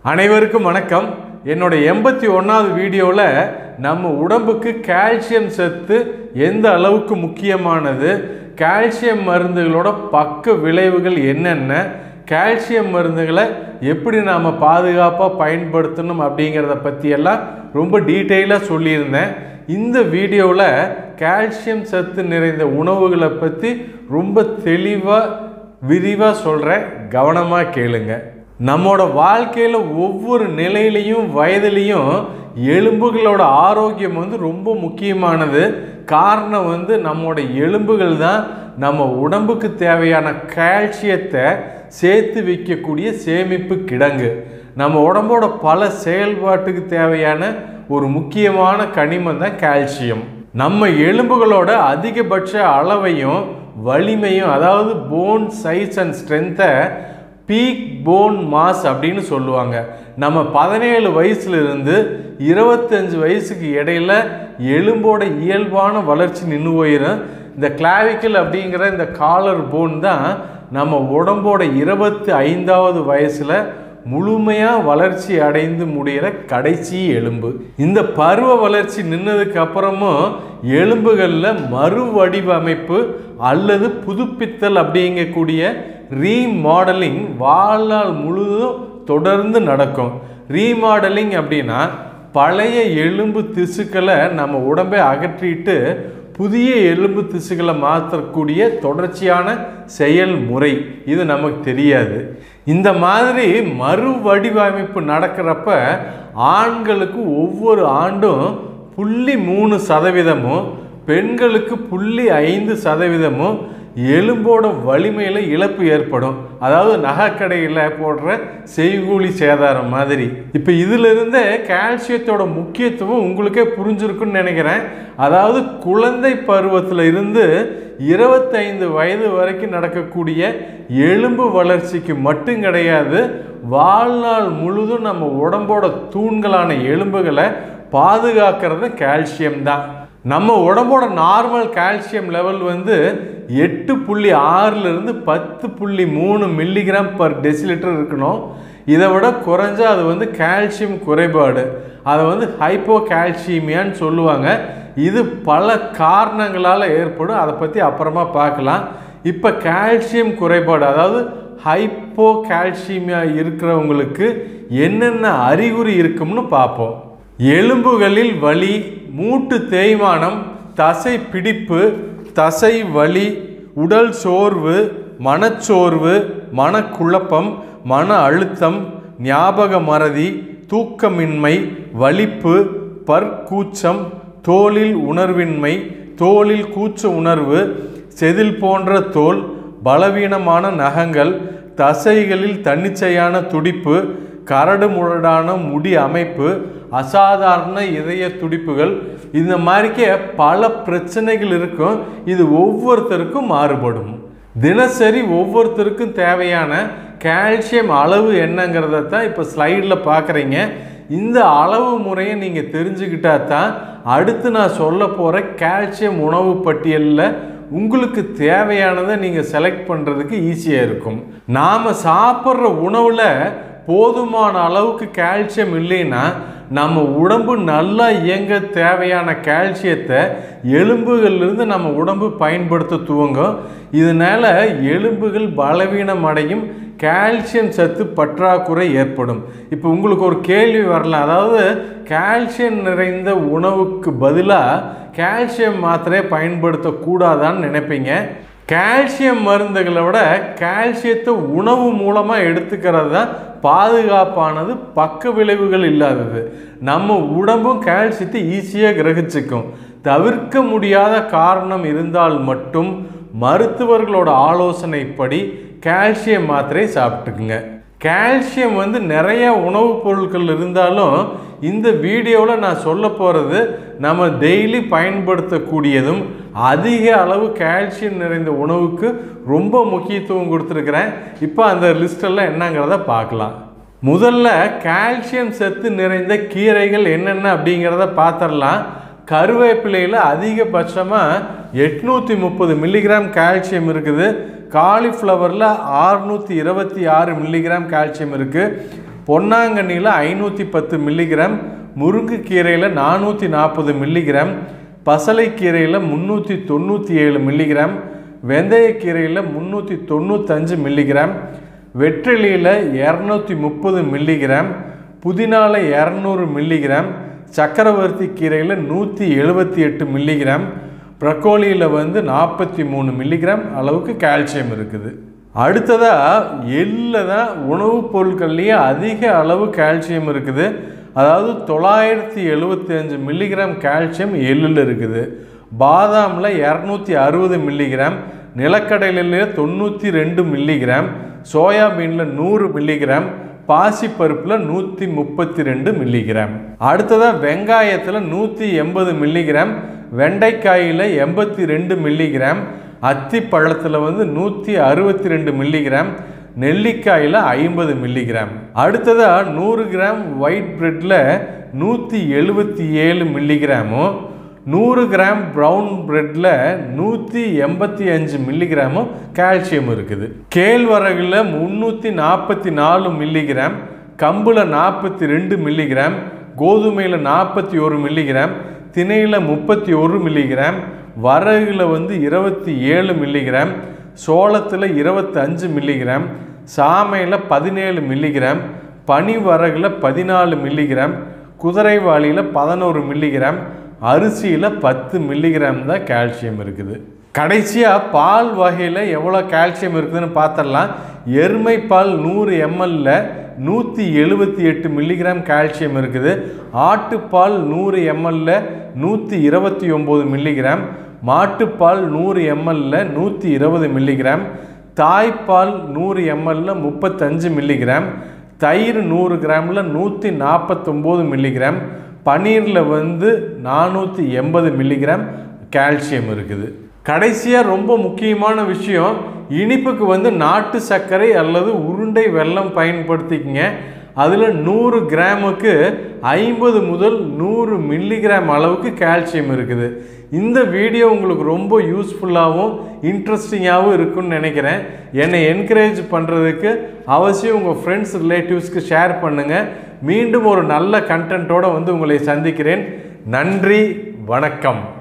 அனைவருக்கும் வணக்கம் என்னோட எண்பத்தி ஒன்றாவது வீடியோவில் நம்ம உடம்புக்கு கால்சியம் சத்து எந்த அளவுக்கு முக்கியமானது கால்சியம் மருந்துகளோட பக்க விளைவுகள் என்னென்ன கால்சியம் மருந்துகளை எப்படி நாம் பாதுகாப்பாக பயன்படுத்தணும் அப்படிங்கிறத பற்றியெல்லாம் ரொம்ப டீட்டெயிலாக சொல்லியிருந்தேன் இந்த வீடியோவில் கால்சியம் சத்து நிறைந்த உணவுகளை பற்றி ரொம்ப தெளிவாக விரிவாக சொல்கிறேன் கவனமாக கேளுங்க நம்மோட வாழ்க்கையில் ஒவ்வொரு நிலையிலையும் வயதிலையும் எலும்புகளோட ஆரோக்கியம் வந்து ரொம்ப முக்கியமானது காரணம் வந்து நம்மோட எலும்புகள் தான் நம்ம உடம்புக்கு தேவையான கால்சியத்தை சேர்த்து வைக்கக்கூடிய சேமிப்பு கிடங்கு நம்ம உடம்போட பல செயல்பாட்டுக்கு தேவையான ஒரு முக்கியமான கனிமம் தான் கால்சியம் நம்ம எலும்புகளோட அதிகபட்ச அளவையும் வலிமையும் அதாவது போன் சைஸ் அண்ட் ஸ்ட்ரென்த்தை பீக் போன் மாஸ் அப்படின்னு சொல்லுவாங்க நம்ம பதினேழு வயசுல இருந்து இருபத்தஞ்சு வயசுக்கு இடையில எலும்போட இயல்பான வளர்ச்சி நின்று போயிடும் இந்த கிளாவிக்கல் அப்படிங்கிற இந்த காலர் போன் தான் நம்ம உடம்போட இருபத்தி ஐந்தாவது வயசுல முழுமையாக வளர்ச்சி அடைந்து முடிகிற கடைசி எலும்பு இந்த பருவ வளர்ச்சி நின்னதுக்கு அப்புறமும் எலும்புகளில் மறு வடிவமைப்பு அல்லது புதுப்பித்தல் அப்படிங்கக்கூடிய ரீமாடலிங் வாழ்நாள் முழுவதும் தொடர்ந்து நடக்கும் ரீமாடலிங் அப்படின்னா பழைய எலும்பு திசுக்களை நம்ம உடம்பை அகற்றிட்டு புதிய எலும்பு திசுக்களை மாற்றக்கூடிய தொடர்ச்சியான செயல்முறை இது நமக்கு தெரியாது இந்த மாதிரி மறு வடிவமைப்பு நடக்கிறப்ப ஆண்களுக்கு ஒவ்வொரு ஆண்டும் புள்ளி மூணு சதவீதமும் பெண்களுக்கு புள்ளி ஐந்து சதவீதமும் எலும்போட வலிமையில் இழப்பு ஏற்படும் அதாவது நகைக்கடையில் போடுற செய்கூலி சேதாரம் மாதிரி இப்போ இதிலிருந்தே கால்சியத்தோட முக்கியத்துவம் உங்களுக்கே புரிஞ்சிருக்குன்னு நினைக்கிறேன் அதாவது குழந்தை பருவத்தில் இருந்து இருபத்தைந்து வயது வரைக்கும் நடக்கக்கூடிய எலும்பு வளர்ச்சிக்கு மட்டும் கிடையாது வாழ்நாள் முழுதும் நம்ம உடம்போட தூண்களான எலும்புகளை பாதுகாக்கிறது கால்சியம் தான் நம்ம உடம்போட நார்மல் கால்சியம் லெவல் வந்து எட்டு புள்ளி ஆறுலேருந்து பத்து புள்ளி மூணு மில்லிகிராம் பர் டெசிலிட்டர் இருக்கணும் இதை விட குறைஞ்சா அது வந்து கால்சியம் குறைபாடு அதை வந்து ஹைப்போ கால்சியமியான்னு சொல்லுவாங்க இது பல காரணங்களால் ஏற்படும் அதை பற்றி அப்புறமா பார்க்கலாம் இப்போ கால்சியம் குறைபாடு அதாவது ஹைப்போ கால்சியமியா இருக்கிறவங்களுக்கு என்னென்ன அறிகுறி இருக்கும்னு பார்ப்போம் எலும்புகளில் வலி மூட்டு தேய்மானம் தசை பிடிப்பு தசை வலி உடல் சோர்வு மனச்சோர்வு மனக்குழப்பம் மன அழுத்தம் ஞாபக மறதி தூக்கமின்மை வலிப்பு பற்கூச்சம் தோலில் உணர்வின்மை தோலில் கூச்ச உணர்வு செதில் போன்ற தோல் பலவீனமான நகங்கள் தசைகளில் தன்னிச்சையான துடிப்பு கரடு முரடான முடி அமைப்பு அசாதாரண இதய துடிப்புகள் இந்த மாதிரிக்கே பல பிரச்சனைகள் இருக்கும் இது ஒவ்வொருத்தருக்கும் மாறுபடும் தினசரி ஒவ்வொருத்தருக்கும் தேவையான கால்சியம் அளவு என்னங்கிறத தான் இப்போ ஸ்லைடில் பார்க்குறீங்க இந்த அளவு முறையை நீங்கள் தெரிஞ்சுக்கிட்டா தான் அடுத்து நான் சொல்ல போகிற கால்சியம் உணவு பட்டியலில் உங்களுக்கு தேவையானதை நீங்கள் செலக்ட் பண்ணுறதுக்கு ஈஸியாக இருக்கும் நாம் சாப்பிட்ற உணவில் போதுமான அளவுக்கு கால்சியம் இல்லைன்னா நம்ம உடம்பு நல்லா இயங்க தேவையான கால்சியத்தை எலும்புகள்லேருந்து நம்ம உடம்பு பயன்படுத்த துவங்கும் இதனால் எலும்புகள் பலவீனம் அடையும் கால்சியம் சத்து பற்றாக்குறை ஏற்படும் இப்போ உங்களுக்கு ஒரு கேள்வி வரலாம் அதாவது கால்சியம் நிறைந்த உணவுக்கு பதிலாக கால்சியம் மாத்திரையை பயன்படுத்தக்கூடாதான்னு நினைப்பீங்க கால்சியம் மருந்துகளை விட கால்சியத்தை உணவு மூலமாக எடுத்துக்கிறது தான் பாதுகாப்பானது பக்க விளைவுகள் இல்லாதது நம்ம உடம்பும் கால்சியத்தை ஈஸியாக கிரகிச்சுக்கும் தவிர்க்க முடியாத காரணம் இருந்தால் மட்டும் மருத்துவர்களோட ஆலோசனைப்படி கால்சியம் மாத்திரை சாப்பிட்டுக்குங்க கால்சியம் வந்து நிறைய உணவுப் பொருட்கள் இருந்தாலும் இந்த வீடியோவில் நான் சொல்ல போகிறது நம்ம டெய்லி பயன்படுத்தக்கூடியதும் அதிக அளவு கால்சியம் நிறைந்த உணவுக்கு ரொம்ப முக்கியத்துவம் கொடுத்துருக்குறேன் இப்போ அந்த லிஸ்டெல்லாம் என்னங்கிறத பார்க்கலாம் முதல்ல கால்சியம் சத்து நிறைந்த கீரைகள் என்னென்ன அப்படிங்கிறத பார்த்துடலாம் கருவேப்பிலையில் அதிகபட்சமாக எட்நூற்றி முப்பது மில்லிகிராம் கால்சியம் இருக்குது காலிஃப்ளவரில் ஆறுநூற்றி இருபத்தி ஆறு மில்லிகிராம் கால்சியம் இருக்குது பொன்னாங்கண்ணியில் ஐநூற்றி பத்து மில்லிகிராம் முருங்கைக்கீரையில் நானூற்றி நாற்பது மில்லிகிராம் பசலைக்கீரையில் முந்நூற்றி தொண்ணூற்றி ஏழு மில்லிகிராம் வெந்தயக்கீரையில் முந்நூற்றி தொண்ணூத்தஞ்சு மில்லிகிராம் வெற்றிலையில் இரநூத்தி முப்பது மில்லிகிராம் புதினால இரநூறு மில்லிகிராம் சக்கரவர்த்தி கீரையில் நூற்றி எழுபத்தி எட்டு மில்லிகிராம் ப்ரக்கோலியில் வந்து நாற்பத்தி மூணு மில்லிகிராம் அளவுக்கு கால்சியம் இருக்குது அடுத்ததாக எள்ளில் தான் உணவுப் பொருட்கள்லேயே அதிக அளவு கால்சியம் இருக்குது அதாவது தொள்ளாயிரத்தி எழுபத்தி அஞ்சு மில்லிகிராம் கால்சியம் எள்ளில் இருக்குது பாதாமில் இரநூத்தி அறுபது மில்லிகிராம் நிலக்கடலையில் தொண்ணூற்றி ரெண்டு மில்லிகிராம் சோயாபீனில் நூறு மில்லிகிராம் பாசிப்பருப்பில் நூற்றி முப்பத்தி ரெண்டு மில்லிகிராம் அடுத்ததாக வெங்காயத்தில் நூற்றி எண்பது மில்லிகிராம் வெண்டைக்காயில் எண்பத்தி ரெண்டு மில்லிகிராம் அத்தி பழத்தில் வந்து நூற்றி அறுபத்தி ரெண்டு மில்லிகிராம் நெல்லிக்காயில் ஐம்பது மில்லிகிராம் அடுத்ததாக நூறு கிராம் ஒயிட் பிரெட்டில் நூற்றி எழுபத்தி ஏழு மில்லிகிராமும் நூறு கிராம் ப்ரௌன் பிரெட்டில் நூற்றி எண்பத்தி அஞ்சு மில்லிகிராமும் கால்சியம் இருக்குது கேழ்வரகுல முந்நூற்றி நாற்பத்தி நாலு மில்லிகிராம் கம்பில் நாற்பத்தி ரெண்டு மில்லிகிராம் கோதுமையில் நாற்பத்தி ஒரு மில்லிகிராம் திணையில் முப்பத்தி ஒரு மில்லிகிராம் வரகுல வந்து இருபத்தி ஏழு மில்லிகிராம் சோளத்தில் இருபத்தஞ்சு மில்லிகிராம் சாமையில் பதினேழு மில்லிகிராம் பனிவரகுல பதினாலு மில்லிகிராம் குதிரைவாளியில் பதினோரு மில்லிகிராம் அரிசியில் பத்து மில்லிகிராம் தான் கால்சியம் இருக்குது கடைசியாக பால் வகையில் எவ்வளோ கால்சியம் இருக்குதுன்னு பார்த்துடலாம் எருமை பால் நூறு எம்எல்ல நூற்றி எழுபத்தி எட்டு மில்லிகிராம் கால்சியம் இருக்குது ஆட்டுப்பால் நூறு எம்எல்ல நூற்றி இருபத்தி ஒம்பது மில்லிகிராம் மாட்டுப்பால் நூறு எம்எல்ல நூற்றி இருபது மில்லிகிராம் தாய்ப்பால் நூறு எம்எல்ல முப்பத்தஞ்சு மில்லிகிராம் தயிர் நூறு கிராமில் நூற்றி நாற்பத்தொம்போது மில்லிகிராம் பன்னீரில் வந்து நானூற்றி எண்பது மில்லிகிராம் கால்சியம் இருக்குது கடைசியாக ரொம்ப முக்கியமான விஷயம் இனிப்புக்கு வந்து நாட்டு சர்க்கரை அல்லது உருண்டை வெல்லம் பயன்படுத்திக்கங்க அதில் நூறு கிராமுக்கு ஐம்பது முதல் நூறு மில்லிகிராம் அளவுக்கு கால்சியம் இருக்குது இந்த வீடியோ உங்களுக்கு ரொம்ப யூஸ்ஃபுல்லாகவும் இன்ட்ரெஸ்டிங்காகவும் இருக்குன்னு நினைக்கிறேன் என்னை என்கரேஜ் பண்ணுறதுக்கு அவசியம் உங்கள் ஃப்ரெண்ட்ஸ் ரிலேட்டிவ்ஸ்க்கு ஷேர் பண்ணுங்கள் மீண்டும் ஒரு நல்ல கண்டென்ட்டோடு வந்து உங்களை சந்திக்கிறேன் நன்றி வணக்கம்